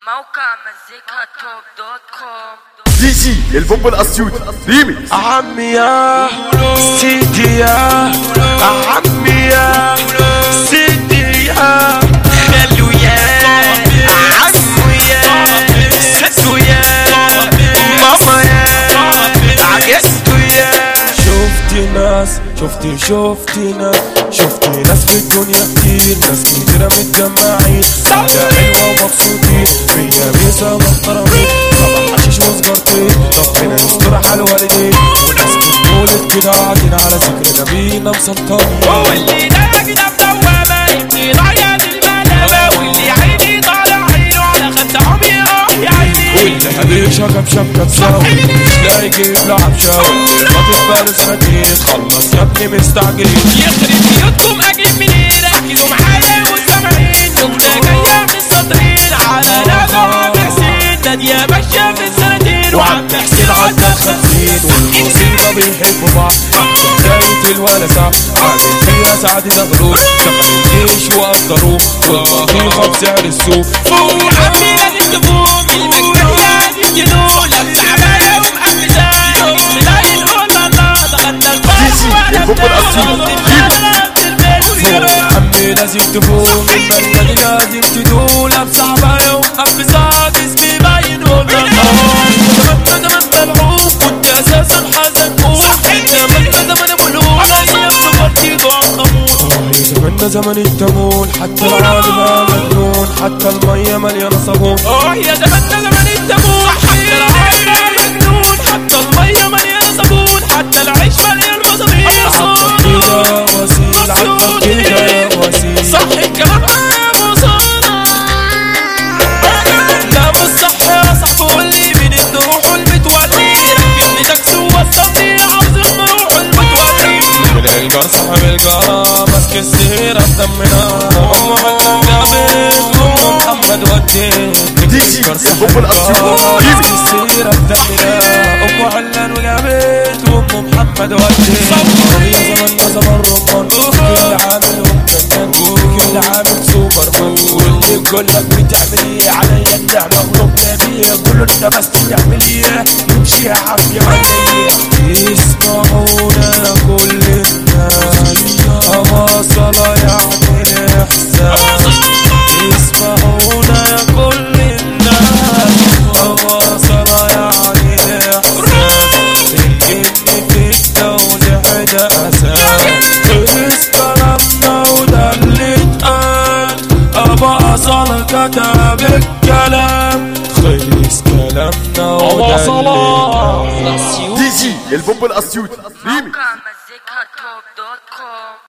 موقع مزيكا توب دوت كوم دي جي البوب الاسيوط ريمي عمي يا سيدي يا عمي يا سيدي يا خلو يا عمو يا ستو يا ماما يا عجزتو يا شفت ناس شفتي شفتي ناس شفتي ناس في الدنيا كتير ناس كتيرة متجمعين حاجة حلوة ومبسوطين مية بيسة محترمين صباح حشيش وسجارتين ربنا يستر على الوالدين وناس بتقولت كده قاعدين على ذكر نبينا مسلطنين هو اللي ناجي ده مدومة ابني ضيعت الملامة واللي عيني طالع عينه على خد عمي اه يا عيني واللي حبيب شكب شبكة تساوي مش لاقي يجيب لعب شاوي خاطف بقاله سنتين اتخلص يا ابني مستعجلين يخرب بيوتكم اجيب منين ركزوا معايا وسامعين نكتة جاية من السطرين على نبع عم حسين نادية ماشية في السنتين وعم حسين عدى خمسين والمصيبة بيحبوا بعض حتى بداية الولسة عامل فيها سعد زغلول دخل الجيش وقدروه والبطيخة بسعر السوق وعمي لازم تفوق المكتب لازم يدول لابسة عباية ومحمسة اسم لا يقول الله دخلنا الفرح البوب الأصيل. عمي لازم تفوق المنة دي لازم تدول لابسة عباية ومحبسات اسمي باين والله زمان زمان ملعوب كنت اساسا حزن موت زمان زمان ملعوب يا افتكرتي ضاع خمود زمان زمان التمون حتى العالم مجنون حتى المية مليانة صابون اه يا زمان زمان التابوت حتى العين مجنون حتى المية مليانة صابون حتى العيش مليان مصابيح عطل كده يا وسيل عطل كده يا وسيل صح الكلام يا ابو صنع لا مش صح يا صاحبي قولي مين الروح المتولي ركبني تاكسي ووصلني عاوز نروح المتولي من الجار صاحب الجارة ماسك السهيرة في دمنا أم حنان جابت وأم محمد وديت دي جي البوب الاسيوط ريمي ماسك السهيرة في دمنا أم حنان وجابت وأم محمد وديت يا زماننا زمان رمان كل عامل أم فنان كل عامل سوبر مان واللي يقول لك بتعمل ايه عليا النعمة وربنا بيه كله انت بس تعمل ايه يمشي عافية عليا يسمعونا كل الناس أما صلاة يعني إحساس يسمعونا كل الناس أما صلاة يعني إحساس الإن في الدولة حدا أساس خلص كلامنا وده اللي اتقال أبا أصل كتب الكلام خلص كلامنا وده اللي اتقال دي جي البوب الاسيوط ريمي موقع مزيكا توب دوت كوم